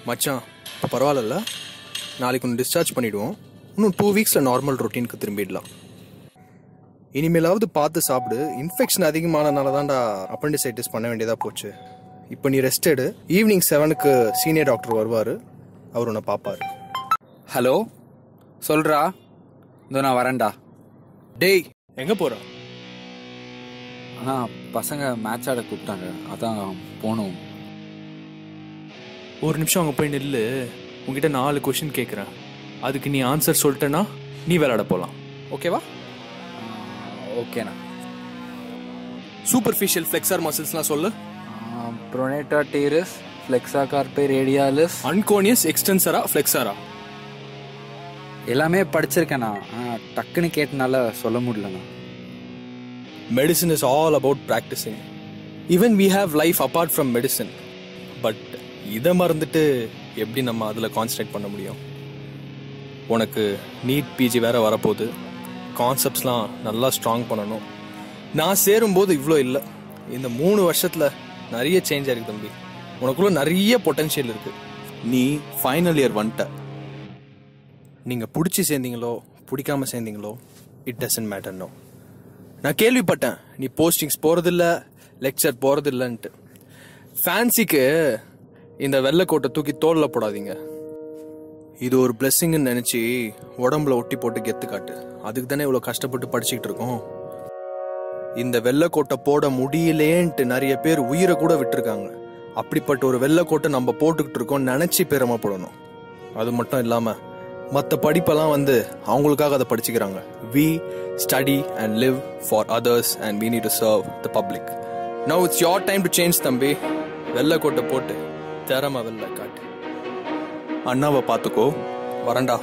மச்சான் இப்போ பரவாயில்ல நாளைக்கு ஒன்று டிஸ்சார்ஜ் பண்ணிவிடுவோம் இன்னும் டூ வீக்ஸில் நார்மல் ரொட்டீனுக்கு திரும்பிடலாம் இனிமேலாவது பார்த்து சாப்பிடு இன்ஃபெக்ஷன் அதிகமானனால தான்டா அப்பண்டிசைட்டிஸ் பண்ண வேண்டியதாக போச்சு இப்போ நீ ரெஸ்ட் எடு ஈவினிங் செவனுக்கு சீனியர் டாக்டர் வருவார் அவர் உன்னை பார்ப்பார் ஹலோ சொல்றா இதோ நான் வரேன்டா டேய் எங்கே போகிற அண்ணா பசங்க மேட்ச் ஆட கூப்பிட்டாங்க அதான் போகணும் ஒரு நிமிஷம் அங்கே போய் நில்லு உங்ககிட்ட நாலு கொஷின் கேட்குறேன் அதுக்கு நீ ஆன்சர் சொல்லிட்டேன்னா நீ விளையாட போகலாம் ஓகேவா ஓகேண்ணா சூப்பர்ஃபிஷியல் ஃப்ளெக்ஸார் மசில்ஸ்லாம் சொல்லு ப்ரொனேட்டா டீரஸ் ஃப்ளெக்ஸா கார்பே ரேடியாலிஸ் அன்கோனியஸ் எக்ஸ்டென்சரா ஃப்ளெக்ஸாரா எல்லாமே படிச்சிருக்கேண்ணா ஆ, டக்குன்னு கேட்டனால சொல்ல முடியலண்ணா medicine is all about practising even we have life apart from medicine but இதை மறந்துட்டு எப்படி நம்ம அதில் கான்சன்ட்ரேட் பண்ண முடியும் உனக்கு நீட் பிஜி வேற வரப்போகுது கான்செப்ட்ஸ்லாம் நல்லா ஸ்ட்ராங் பண்ணணும் நான் சேரும்போது இவ்வளோ இல்லை இந்த மூணு வருஷத்தில் நிறைய சேஞ்ச் ஆயிருக்கு தம்பி உனக்குள்ள நிறைய பொட்டன்ஷியல் இருக்கு நீ ஃபைனல் இயர் வந்துட்ட நீங்கள் பிடிச்சி சேர்ந்தீங்களோ பிடிக்காம சேர்ந்தீங்களோ இட் டசன்ட் மேட்டர் நோ நான் கேள்விப்பட்டேன் நீ போஸ்டிங்ஸ் போறதில்ல லெக்சர் போறதில்லன்ட்டு ஃபேன்சிக்கு இந்த வெள்ளைக்கோட்டை தூக்கி தோல்ல போடாதீங்க இது ஒரு பிளெஸ்ஸிங்னு நினைச்சு உடம்புல ஒட்டி போட்டு கெத்து காட்டு அதுக்கு தானே இவ்வளோ கஷ்டப்பட்டு படிச்சுக்கிட்டு இருக்கோம் இந்த வெள்ளைக்கோட்டை போட முடியலேன்ட்டு நிறைய பேர் உயிரை கூட விட்டுருக்காங்க அப்படிப்பட்ட ஒரு வெள்ளைக்கோட்டை நம்ம போட்டுக்கிட்டு இருக்கோம் நினைச்சு பெருமைப்படணும் அது மட்டும் இல்லாம மற்ற படிப்பெல்லாம் வந்து அவங்களுக்காக அதை படிச்சுக்கிறாங்க we study and live for others and we need to serve the public now it's your time to change தம்பி வெள்ளைக்கோட்டை போட்டு திறமை வெள்ளை காட்டு அண்ணாவை பார்த்துக்கோ வரண்டா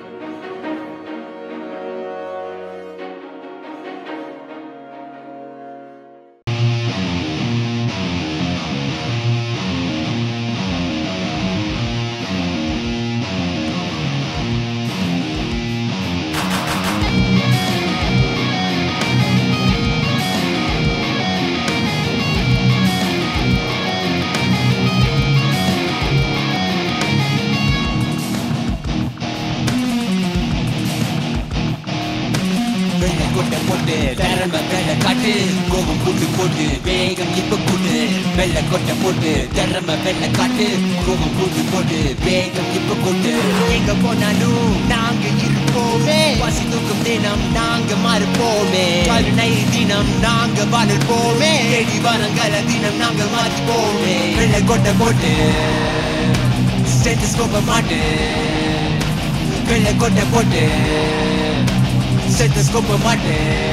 வெள்ளை கொட்டை போட்டு திறமை வெள்ளை காட்டு கோபம் போட்டு போட்டு வேகம் இப்ப கூட்டு வெள்ளை கொட்டை போட்டு திறமை வெள்ளை காட்டு கோபம் போட்டு போட்டு வேகம் இப்ப கூட்டு எங்க போனாலும் நாங்க இருப்போமே பசி தூக்கும் தினம் நாங்க மறுப்போமே கருணை தினம் நாங்க வாழ்ப்போமே தேடி வரங்கள தினம் நாங்க மாற்றிப்போமே வெள்ளை கொட்டை போட்டு ஸ்டெத்தஸ்கோப்ப மாட்டு வெள்ளை கொட்டை போட்டு ஸ்டெத்தஸ்கோப்ப மாட்டு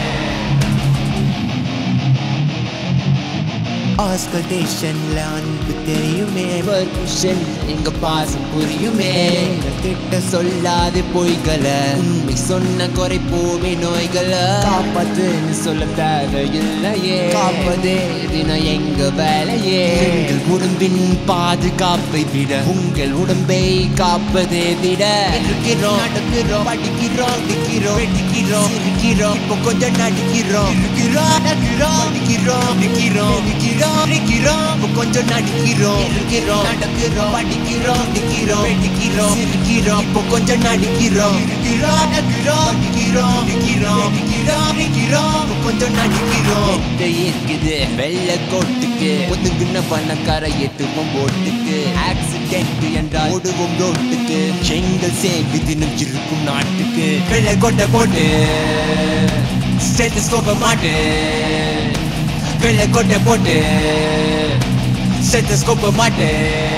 ஆஸ்கல்டேஷன்ல அன்பு தெரியுமே பர்மிஷன் எங்க பாசம் புரியுமே கிட்ட சொல்லாத பொய்களை உண்மை சொன்ன குறைப்போமே நோய்களை காப்பாத்துன்னு சொல்ல தேவையில்லையே காப்பதே தினம் எங்க வேலையே எங்கள் உடம்பின் பாதுகாப்பை விட உங்கள் உடம்பை காப்பதை விட இருக்கிறோம் நடக்கிறோம் படிக்கிறோம் திக்கிறோம் வெடிக்கிறோம் சிரிக்கிறோம் இப்போ கொஞ்சம் நடிக்கிறோம் இருக்கிறோம் நடக்கிறோம் படிக்கிறோம் நிக்கிறோம் நிக்கிறோம் நிக்கிறோம் இப்போ கொஞ்சம் நடிக்கிறோம் இருக்கிறோம் நடக்கிறோம் படிக்கிறோம் நிக்கிறோம் வெடிக்கிறோம் சிரிக்கிறோம் இப்போ கொஞ்சம் நடிக்கிறோம் இருக்கிறோம் நடக்கிறோம் நிக்கிறோம் நிக்கிறோம் நிக்கிறோம் நிக்கிறோம் இப்போ கொஞ்சம் நடிக்கிறோம் இருக்குது வெள்ளை கோட்டுக்கு ஒதுங்குன பணக்கார எட்டுவோம் போட்டுக்கு ஆக்சிடென்ட் என்றால் ஓடுவோம் ரோட்டுக்கு செங்கல் சேவி தினம் இருக்கும் நாட்டுக்கு வெள்ளை கோட்டை போட்டு ஸ்டெத்தஸ்கோப்ப மாட்டு வெள்ளை கோட்டை போட்டு ஸ்டெத்தஸ்கோப்ப மாட்டு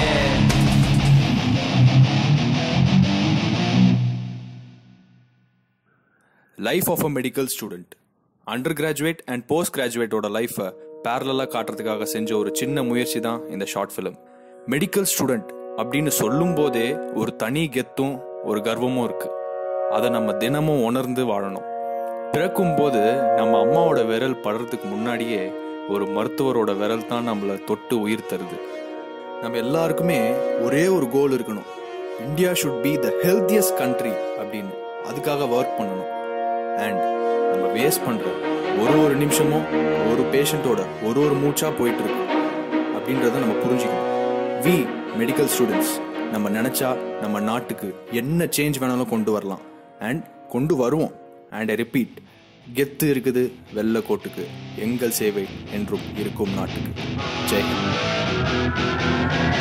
life of a medical student undergraduate and post கிராஜுவேட்டோட லைஃப்பை பேரலாக காட்டுறதுக்காக செஞ்ச ஒரு சின்ன முயற்சி தான் இந்த ஷார்ட் ஃபிலிம் மெடிக்கல் ஸ்டூடெண்ட் அப்படின்னு சொல்லும் போதே ஒரு தனி கெத்தும் ஒரு கர்வமும் இருக்கு அதை நம்ம தினமும் உணர்ந்து வாழணும் பிறக்கும் போது நம்ம அம்மாவோட விரல் படுறதுக்கு முன்னாடியே ஒரு மருத்துவரோட விரல் தான் நம்மளை தொட்டு உயிர் தருது நம்ம எல்லாருக்குமே ஒரே ஒரு கோல் இருக்கணும் India should be the healthiest country அப்படின்னு அதுக்காக ஒர்க் பண்ணணும் அண்ட் நம்ம வேஸ்ட் பண்ற ஒரு ஒரு நிமிஷமும் ஒரு பேஷண்ட்டோட ஒரு ஒரு மூச்சா போயிட்டு இருக்கு அப்படின்றத நம்ம புரிஞ்சுக்கணும் வி மெடிக்கல் ஸ்டூடெண்ட்ஸ் நம்ம நினைச்சா நம்ம நாட்டுக்கு என்ன சேஞ்ச் வேணாலும் கொண்டு வரலாம் அண்ட் கொண்டு வருவோம் அண்ட் ரிப்பீட் கெத்து இருக்குது வெள்ளை கோட்டுக்கு எங்கள் சேவை என்றும் இருக்கும் நாட்டுக்கு ஜெய் ஹிந்த்.